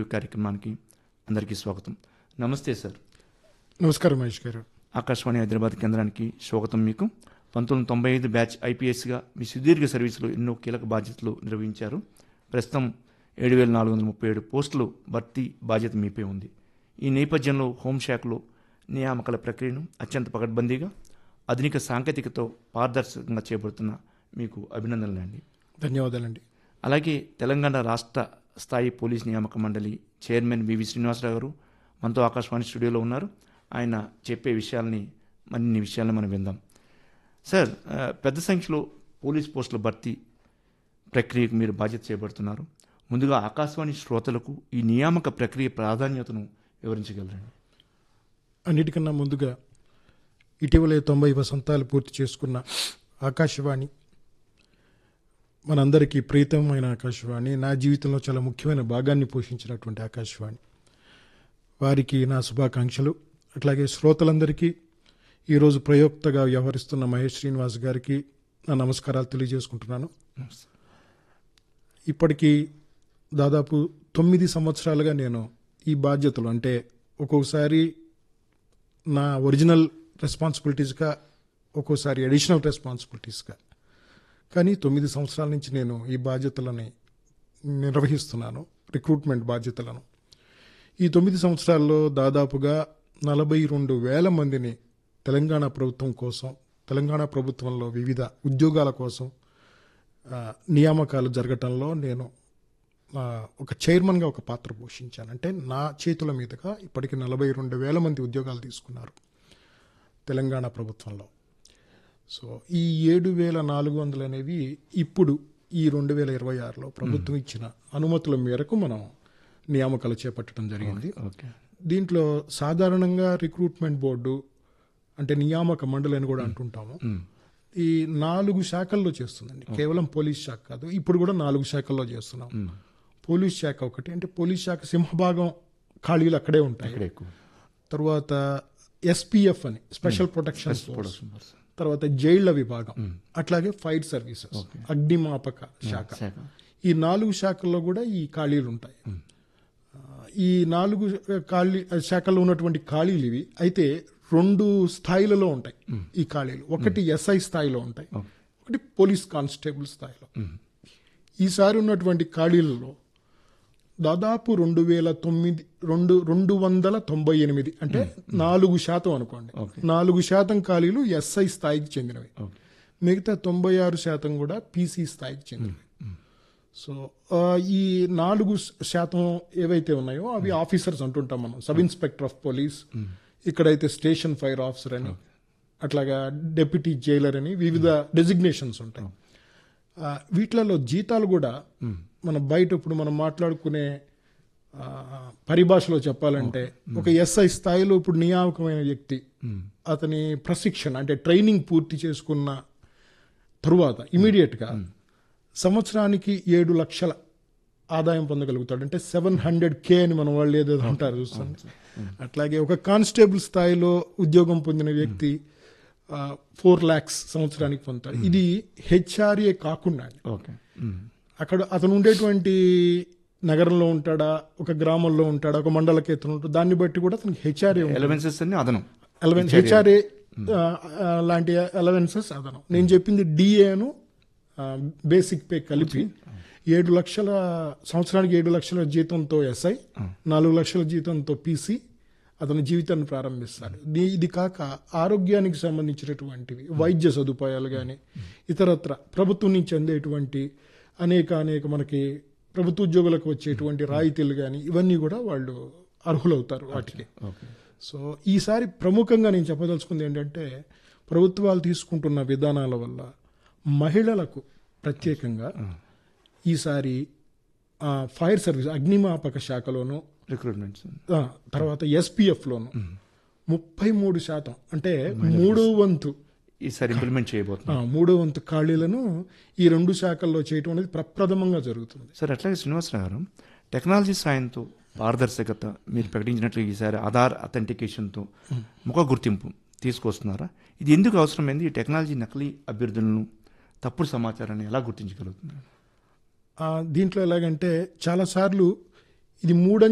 Interview కార్యక్రమానికి అందరికీ స్వాగతం నమస్తే సార్ నమస్కారం మహేష్ గారు ఆకాశవాణి హైదరాబాద్ కేంద్రానికి స్వాగతం మీకు పంతొమ్మిది వందల తొంభై ఐదు బ్యాచ్ ఐపీఎస్గా మీ సుదీర్ఘ సర్వీసులో ఎన్నో కీలక బాధ్యతలు నిర్వహించారు ప్రస్తుతం ఏడు వేల నాలుగు వందల ముప్పై ఏడు పోస్టులు భర్తీ బాధ్యత మీపై ఉంది ఈ నేపథ్యంలో హోంశాఖలో నియామకాల ప్రక్రియను అత్యంత పకడ్బందీగా ఆధునిక సాంకేతికతో పారదర్శకంగా చేపడుతున్న మీకు అభినందనలండి ధన్యవాదాలండి అలాగే తెలంగాణ రాష్ట్ర స్థాయి పోలీస్ నియామక మండలి చైర్మన్ వివి శ్రీనివాసరావు గారు మనతో ఆకాశవాణి స్టూడియోలో ఉన్నారు ఆయన చెప్పే విషయాల్ని మరిన్ని విషయాలను మనం విందాం సార్ ఆ, పెద్ద సంఖ్యలో పోలీస్ పోస్టుల భర్తీ ప్రక్రియకు మీరు బాధ్యత చేపడుతున్నారు ముందుగా ఆకాశవాణి శ్రోతలకు ఈ నియామక ప్రక్రియ ప్రాధాన్యతను వివరించగలరండి అన్నిటికన్నా ముందుగా ఇటీవలే తొంభై వసంతాలు పూర్తి చేసుకున్న ఆకాశవాణి మనందరికీ ప్రీతమైన ఆకాశవాణి నా జీవితంలో చాలా ముఖ్యమైన భాగాన్ని పోషించినటువంటి ఆకాశవాణి వారికి నా శుభాకాంక్షలు అట్లాగే శ్రోతలందరికీ ఈరోజు ప్రయోక్తగా వ్యవహరిస్తున్న మహేష్ శ్రీనివాస్ గారికి నా నమస్కారాలు తెలియజేసుకుంటున్నాను ఇప్పటికీ దాదాపు తొమ్మిది సంవత్సరాలుగా నేను ఈ బాధ్యతలు అంటే ఒక్కొక్కసారి నా ఒరిజినల్ రెస్పాన్సిబిలిటీస్గా ఒక్కోసారి అడిషనల్ రెస్పాన్సిబిలిటీస్గా కానీ తొమ్మిది సంవత్సరాల నుంచి నేను ఈ బాధ్యతలని నిర్వహిస్తున్నాను రిక్రూట్మెంట్ బాధ్యతలను ఈ తొమ్మిది సంవత్సరాల్లో దాదాపుగా నలభై రెండు వేల మందిని తెలంగాణ ప్రభుత్వం కోసం తెలంగాణ ప్రభుత్వంలో వివిధ ఉద్యోగాల కోసం ఆ, నియామకాలు జరగటంలో నేను ఆ, ఒక చైర్మన్గా ఒక పాత్ర పోషించాను అంటే నా చేతుల మీదుగా ఇప్పటికి నలభై రెండు వేల మంది ఉద్యోగాలు తీసుకున్నారు తెలంగాణ ప్రభుత్వంలో సో ఈ ఏడు వేల నాలుగు వందలు అనేవి ఇప్పుడు ఈ రెండు వేల ఇరవై ఆరులో ప్రభుత్వం ఇచ్చిన అనుమతుల మేరకు మనం నియామకాలు చేపట్టడం జరిగింది ఓకే దీంట్లో సాధారణంగా రిక్రూట్మెంట్ బోర్డు అంటే నియామక మండలి అని కూడా అంటుంటాము ఈ నాలుగు శాఖల్లో చేస్తుందండి కేవలం పోలీస్ శాఖ కాదు ఇప్పుడు కూడా నాలుగు శాఖల్లో చేస్తున్నాం పోలీస్ శాఖ ఒకటి అంటే పోలీస్ శాఖ సింహభాగం ఖాళీలు అక్కడే ఉంటాయి ఇక్కడ ఎక్కువ తర్వాత ఎస్పీఎఫ్ అని స్పెషల్ ప్రొటెక్షన్ ఫోర్స్ తర్వాత జైళ్ల విభాగం అట్లాగే ఫైర్ సర్వీసెస్ అగ్నిమాపక శాఖ శాఖ ఈ నాలుగు శాఖల్లో కూడా ఈ ఖాళీలు ఉంటాయి ఆ, ఈ నాలుగు ఖాళీ శాఖల్లో ఉన్నటువంటి ఖాళీలు ఇవి అయితే రెండు స్థాయిలలో ఉంటాయి ఈ ఖాళీలు ఒకటి ఎస్ఐ స్థాయిలో ఉంటాయి ఓకే. ఒకటి పోలీస్ కానిస్టేబుల్ స్థాయిలో ఈసారి ఉన్నటువంటి ఖాళీలలో దాదాపు రెండు వేల తొమ్మిది రెండు రెండు వందల తొంభై ఎనిమిది అంటే నాలుగు శాతం అనుకోండి నాలుగు శాతం ఖాళీలు ఎస్ఐ స్థాయికి చెందినవి ఓకే మిగతా తొంభై ఆరు శాతం కూడా పీసీ స్థాయికి చెందినవి సో ఆ, ఈ నాలుగు శాతం ఏవైతే ఉన్నాయో అవి ఆఫీసర్స్ అంటుంటాం మనం సబ్ ఇన్స్పెక్టర్ ఆఫ్ పోలీస్ ఇక్కడైతే స్టేషన్ ఫైర్ ఆఫీసర్ అని అట్లాగా డెప్యూటీ జైలర్ అని వివిధ డెసిగ్నేషన్స్ ఉంటాయి ఆ, వీటిలలో జీతాలు కూడా మన బయట ఇప్పుడు మనం మాట్లాడుకునే ఆ, పరిభాషలో చెప్పాలంటే ఒక ఎస్ఐ స్థాయిలో ఇప్పుడు నియామకమైన వ్యక్తి అతని ప్రశిక్షణ అంటే ట్రైనింగ్ పూర్తి చేసుకున్న తరువాత ఇమీడియట్ గా సంవత్సరానికి ఏడు లక్షల ఆదాయం పొందగలుగుతాడు అంటే సెవెన్ హండ్రెడ్ కే అని మన వాళ్ళు ఏదో అంటారు చూస్తుంది అట్లాగే ఒక కానిస్టేబుల్ స్థాయిలో ఉద్యోగం పొందిన వ్యక్తి ఫోర్ ల్యాక్స్ సంవత్సరానికి పొందుతాడు ఇది హెచ్ఆర్ఏ కాకుండా అండి. ఓకే అక్కడ అతను ఉండేటువంటి నగరంలో ఉంటాడా ఒక గ్రామంలో ఉంటాడా ఒక మండల కేంద్రం ఉంటాడా దాన్ని బట్టి కూడా అతనికి హెచ్ఆర్ఏ ఎలవెన్సెస్ అన్ని అదనం ఎలవెన్ హెచ్ఆర్ఏ లాంటి అలవెన్సెస్ అదనం నేను చెప్పింది డిఏను బేసిక్ పే కలిపి ఏడు లక్షల సంవత్సరానికి ఏడు లక్షల జీతంతో ఎస్ఐ నాలుగు లక్షల జీతంతో పీసీ అతని జీవితాన్ని ప్రారంభిస్తాడు దీ- ఇది కాక ఆరోగ్యానికి సంబంధించినటువంటివి వైద్య సదుపాయాలు కానీ ఇతరత్ర ప్రభుత్వం నుంచి అందేటువంటి అనేక అనేక మనకి ప్రభుత్వ ఉద్యోగులకు వచ్చేటువంటి రాయితీలు కానీ ఇవన్నీ కూడా వాళ్ళు అర్హులవుతారు వాటికి ఓకే సో ఈసారి ప్రముఖంగా నేను చెప్పదలుచుకుంది ఏంటంటే ప్రభుత్వాలు తీసుకుంటున్న విధానాల వల్ల మహిళలకు ప్రత్యేకంగా ఈసారి ఆ, ఫైర్ సర్వీస్ అగ్నిమాపక శాఖలోను రిక్రూట్మెంట్స్ ఆ, తర్వాత ఎస్పీఎఫ్లోను ముప్పై మూడు శాతం అంటే మూడో వంతు ఈసారి ఇంప్లిమెంట్ చేయబోతున్నాం ఆ, మూడో వంతు ఖాళీలను ఈ రెండు శాఖల్లో చేయటం అనేది ప్రప్రథమంగా జరుగుతుంది సార్ అట్లాగే శ్రీనివాసరావు గారు టెక్నాలజీ సాయంతో పారదర్శకత మీరు ప్రకటించినట్లు ఈసారి ఆధార్ అథెంటికేషన్తో ముఖ గుర్తింపు తీసుకొస్తున్నారా ఇది ఎందుకు అవసరమైంది ఈ టెక్నాలజీ నకిలీ అభ్యర్థులను తప్పుడు సమాచారాన్ని ఎలా గుర్తించగలుగుతున్నారు ఆ, దీంట్లో ఎలాగంటే చాలాసార్లు ఇది మూడు